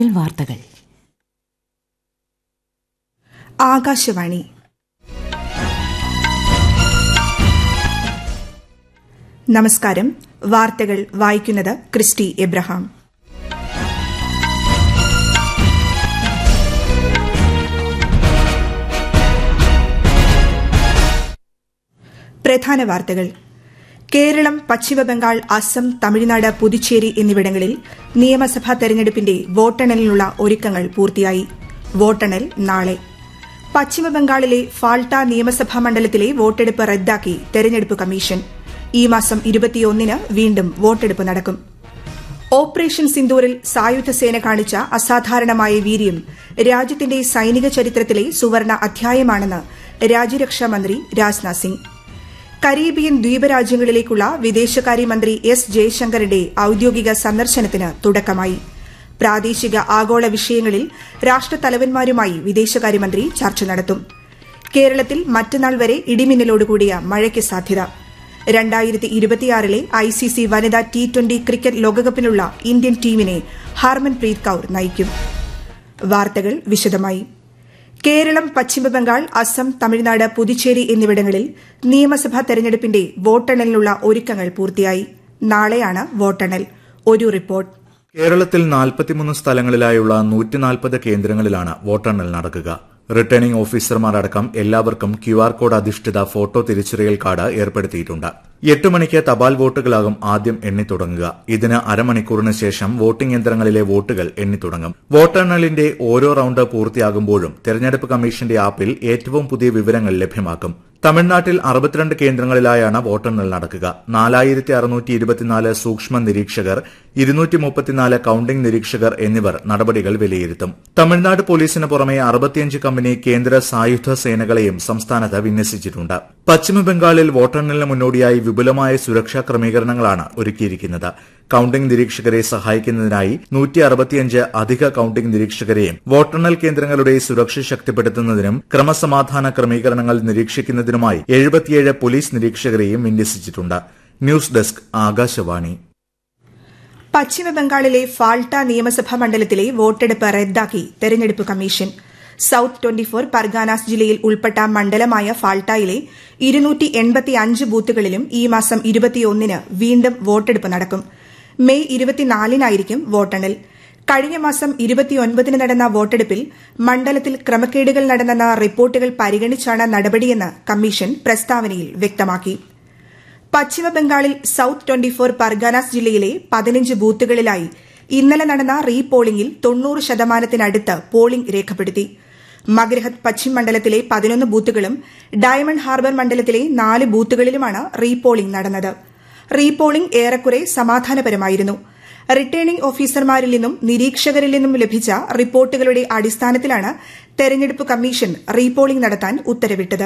വാർത്തകൾ ആകാശവാണി നമസ്കാരം വാർത്തകൾ വായിക്കുന്നത് ക്രിസ്റ്റി എബ്രഹാം പ്രധാന വാർത്തകൾ കേരളം പശ്ചിമബംഗാൾ അസം തമിഴ്നാട് പുതുച്ചേരി എന്നിവിടങ്ങളിൽ നിയമസഭാ തെരഞ്ഞെടുപ്പിന്റെ വോട്ടെണ്ണലിനുള്ള ഒരുക്കങ്ങൾ പൂർത്തിയായി വോട്ടെണ്ണൽ നാളെ പശ്ചിമബംഗാളിലെ ഫാൾട്ട നിയമസഭാ മണ്ഡലത്തിലെ വോട്ടെടുപ്പ് റദ്ദാക്കി തെരഞ്ഞെടുപ്പ് കമ്മീഷൻ ഈ മാസം ഇരുപത്തിയൊന്നിന് വീണ്ടും വോട്ടെടുപ്പ് നടക്കും ഓപ്പറേഷൻ സിന്ദൂറിൽ സായുധ സേന കാണിച്ച അസാധാരണമായ വീര്യം രാജ്യത്തിന്റെ സൈനിക ചരിത്രത്തിലെ സുവർണ അധ്യായമാണെന്ന് രാജ്യരക്ഷാമന്ത്രി രാജ്നാഥ് സിംഗ് കരീബിയൻ ദ്വീപരാജ്യങ്ങളിലേക്കുള്ള വിദേശകാര്യമന്ത്രി എസ് ജയശങ്കറിന്റെ ഔദ്യോഗിക സന്ദർശനത്തിന് തുടക്കമായി പ്രാദേശിക ആഗോള വിഷയങ്ങളിൽ രാഷ്ട്രത്തലവന്മാരുമായി വിദേശകാര്യമന്ത്രി ചർച്ച നടത്തും കേരളത്തിൽ മറ്റന്നാൾ വരെ ഇടിമിന്നലോടുകൂടിയ മഴയ്ക്ക് സാധ്യത രണ്ടായിരത്തി ഇരുപത്തിയാറിലെ ഐസിസി വനിതാ ടി ട്വന്റി ക്രിക്കറ്റ് ലോകകപ്പിനുള്ള ഇന്ത്യൻ ടീമിനെ ഹർമൻപ്രീത് കൌർ നയിക്കും വാർത്തകൾ വിശദമായി കേരളം പശ്ചിമബംഗാൾ അസം തമിഴ്നാട് പുതുച്ചേരി എന്നിവിടങ്ങളിൽ നിയമസഭാ തെരഞ്ഞെടുപ്പിന്റെ വോട്ടെണ്ണലിനുള്ള ഒരുക്കങ്ങൾ പൂർത്തിയായി നാളെയാണ് വോട്ടെണ്ണൽ ഒരു റിപ്പോർട്ട് കേരളത്തിൽ നാൽപ്പത്തിമൂന്ന് സ്ഥലങ്ങളിലായുള്ള നൂറ്റിനാൽപ്പത് കേന്ദ്രങ്ങളിലാണ് വോട്ടെണ്ണൽ നടക്കുക റിട്ടേണിംഗ് ഓഫീസർമാരടക്കം എല്ലാവർക്കും ക്യു ആർ കോഡ് അധിഷ്ഠിത ഫോട്ടോ തിരിച്ചറിയൽ കാർഡ് ഏർപ്പെടുത്തിയിട്ടുണ്ട് എട്ട് മണിക്ക് തപാൽ വോട്ടുകളാകും ആദ്യം എണ്ണിത്തുടങ്ങുക ഇതിന് അരമണിക്കൂറിന് ശേഷം വോട്ടിംഗ് യന്ത്രങ്ങളിലെ വോട്ടുകൾ എണ്ണിത്തുടങ്ങും വോട്ടെണ്ണലിന്റെ ഓരോ റൌണ്ട് പൂർത്തിയാകുമ്പോഴും തെരഞ്ഞെടുപ്പ് കമ്മീഷന്റെ ആപ്പിൽ ഏറ്റവും പുതിയ വിവരങ്ങൾ ലഭ്യമാക്കും തമിഴ്നാട്ടിൽ അറുപത്തിരണ്ട് കേന്ദ്രങ്ങളിലായാണ് വോട്ടെണ്ണൽ നടക്കുക നാലായിരത്തി അറുന്നൂറ്റി ഇരുപത്തിനാല് സൂക്ഷ്മ നിരീക്ഷകർ ഇരുന്നൂറ്റി മുപ്പത്തിനാല് കൌണ്ടിംഗ് നിരീക്ഷകർ എന്നിവർ നടപടികൾ വിലയിരുത്തും തമിഴ്നാട് പോലീസിന് പുറമെ അറുപത്തിയഞ്ച് കമ്പനി കേന്ദ്ര സായുധ സേനകളെയും സംസ്ഥാനത്ത് വിന്യസിച്ചിട്ടുണ്ട് പശ്ചിമബംഗാളിൽ വോട്ടെണ്ണലിന് മുന്നോടിയായി വിപുലമായ സുരക്ഷാ ക്രമീകരണങ്ങളാണ് ഒരുക്കിയിരിക്കുന്നത് കൌണ്ടിംഗ് നിരീക്ഷകരെ സഹായിക്കുന്നതിനായി നൂറ്റി അറുപത്തിയഞ്ച് അധിക കൌണ്ടിംഗ് നിരീക്ഷകരെയും വോട്ടെണ്ണൽ കേന്ദ്രങ്ങളുടെ സുരക്ഷ ശക്തിപ്പെടുത്തുന്നതിനും ക്രമസമാധാന ക്രമീകരണങ്ങൾ നിരീക്ഷിക്കുന്നതിനുമായി എഴുപത്തിയേഴ് പോലീസ് നിരീക്ഷകരെയും വിന്യസിച്ചിട്ടുണ്ട് ന്യൂസ് ഡെസ്ക് ആകാശവാണി പശ്ചിമബംഗാളിലെ ഫാൾട്ട നിയമസഭാ മണ്ഡലത്തിലെ വോട്ടെടുപ്പ് റദ്ദാക്കി തെരഞ്ഞെടുപ്പ് commission South twenty four Parganas ജില്ലയിൽ ഉൾപ്പെട്ട മണ്ഡലമായ ഫാൾട്ടയിലെ ഇരുന്നൂറ്റി എൺപത്തിയഞ്ച് ബൂത്തുകളിലും ഈ മാസം ഇരുപത്തിയൊന്നിന് വീണ്ടും വോട്ടെടുപ്പ് നടക്കും മെയ് ഇരുപത്തിനാലിനായിരിക്കും വോട്ടെണ്ണൽ കഴിഞ്ഞ മാസം ഇരുപത്തിയൊൻപതിന് നടന്ന വോട്ടെടുപ്പിൽ മണ്ഡലത്തിൽ ക്രമക്കേടുകൾ നടന്നെന്ന റിപ്പോർട്ടുകൾ പരിഗണിച്ചാണ് നടപടിയെന്ന് കമ്മീഷൻ പ്രസ്താവനയിൽ വ്യക്തമാക്കി പശ്ചിമബംഗാളിൽ സൌത്ത് ട്വന്റി ഫോർ പർഗാനാസ് ജില്ലയിലെ പതിനഞ്ച് ബൂത്തുകളിലായി ഇന്നലെ നടന്ന റീപോളിംഗിൽ തൊണ്ണൂറ് ശതമാനത്തിനടുത്ത് പോളിംഗ് രേഖപ്പെടുത്തി മഗ്രഹത് പശ്ചിം മണ്ഡലത്തിലെ പതിനൊന്ന് ബൂത്തുകളും ഡയമണ്ട് ഹാർബർ മണ്ഡലത്തിലെ നാല് ബൂത്തുകളിലുമാണ് റീപോളിംഗ് നടന്നത് റീപോളിംഗ് ഏറെക്കുറെ സമാധാനപരമായിരുന്നു റിട്ടേണിംഗ് ഓഫീസർമാരിൽ നിന്നും നിരീക്ഷകരിൽ നിന്നും ലഭിച്ച റിപ്പോർട്ടുകളുടെ അടിസ്ഥാനത്തിലാണ് തെരഞ്ഞെടുപ്പ് കമ്മീഷൻ റീപോളിംഗ് നടത്താൻ ഉത്തരവിട്ടത്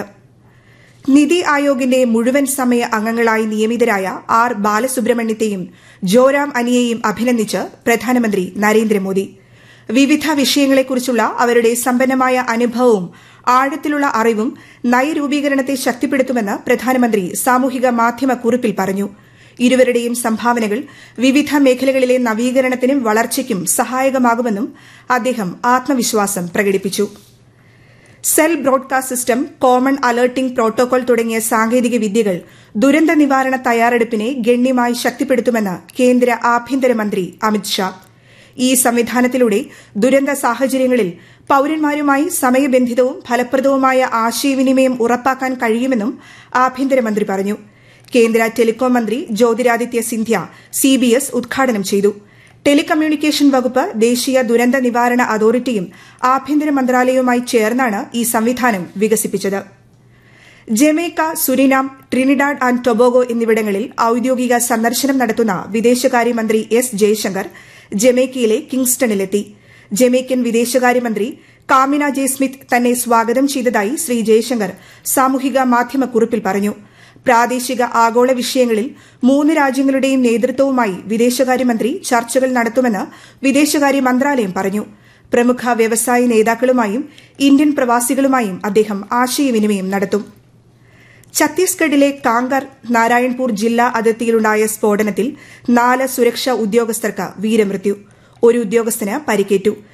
നിതി ആയോഗിന്റെ മുഴുവൻ സമയ അംഗങ്ങളായി നിയമിതരായ ആർ ബാലസുബ്രഹ്മണ്യത്തെയും ജോറാം അനിയെയും അഭിനന്ദിച്ച് പ്രധാനമന്ത്രി നരേന്ദ്രമോദി വിവിധ വിഷയങ്ങളെക്കുറിച്ചുള്ള അവരുടെ സമ്പന്നമായ അനുഭവവും ആഴത്തിലുള്ള അറിവും നയരൂപീകരണത്തെ ശക്തിപ്പെടുത്തുമെന്ന് പ്രധാനമന്ത്രി സാമൂഹിക മാധ്യമ കുറിപ്പിൽ പറഞ്ഞു ഇരുവരുടെയും സംഭാവനകൾ വിവിധ മേഖലകളിലെ നവീകരണത്തിനും വളർച്ചയ്ക്കും സഹായകമാകുമെന്നും അദ്ദേഹം ആത്മവിശ്വാസം പ്രകടിപ്പിച്ചു cell broadcast system common alerting protocol തുടങ്ങിയ സാങ്കേതിക വിദ്യകൾ ദുരന്ത നിവാരണ തയ്യാറെടുപ്പിനെ ഗണ്യമായി ശക്തിപ്പെടുത്തുമെന്ന് കേന്ദ്ര ആഭ്യന്തരമന്ത്രി അമിത്ഷാ ഈ സംവിധാനത്തിലൂടെ ദുരന്ത സാഹചര്യങ്ങളിൽ പൌരന്മാരുമായി സമയബന്ധിതവും ഫലപ്രദവുമായ ആശയവിനിമയം ഉറപ്പാക്കാൻ കഴിയുമെന്നും ആഭ്യന്തരമന്ത്രി പറഞ്ഞു കേന്ദ്ര ടെലികോം മന്ത്രി ജ്യോതിരാദിത്യ സിന്ധ്യ സിബിഎസ് ഉദ്ഘാടനം ചെയ്തു ടെലികമ്മ്യൂണിക്കേഷൻ വകുപ്പ് ദേശീയ ദുരന്ത നിവാരണ അതോറിറ്റിയും ആഭ്യന്തര മന്ത്രാലയവുമായി ചേർന്നാണ് ഈ സംവിധാനം വികസിപ്പിച്ചത് Jamaica Suriname Trinidad and Tobago എന്നിവിടങ്ങളിൽ ഔദ്യോഗിക സന്ദർശനം നടത്തുന്ന വിദേശകാര്യമന്ത്രി എസ് ജയശങ്കർ ജമൈക്കയിലെ കിങ്സ്റ്റണിലെത്തി ജമൈക്കൻ വിദേശകാര്യമന്ത്രി കാമിന ജെ സ്മിത്ത് തന്നെ സ്വാഗതം ചെയ്തതായി ശ്രീ ജയശങ്കർ സാമൂഹിക മാധ്യമ കുറിപ്പിൽ പറഞ്ഞു പ്രാദേശിക ആഗോള വിഷയങ്ങളിൽ മൂന്ന് രാജ്യങ്ങളുടെയും നേതൃത്വവുമായി വിദേശകാര്യമന്ത്രി ചർച്ചകൾ നടത്തുമെന്ന് വിദേശകാര്യ മന്ത്രാലയം പറഞ്ഞു പ്രമുഖ വ്യവസായ നേതാക്കളുമായും ഇന്ത്യൻ പ്രവാസികളുമായും അദ്ദേഹം ആശയവിനിമയം നടത്തും ഛത്തീസ്ഗഡിലെ കാങ്കർ നാരായൺപൂർ ജില്ലാ അതിർത്തിയിലുണ്ടായ സ്ഫോടനത്തിൽ നാല് സുരക്ഷാ ഉദ്യോഗസ്ഥർക്ക് വീരമൃത്യു ഒരു ഉദ്യോഗസ്ഥന് പരിക്കേറ്റു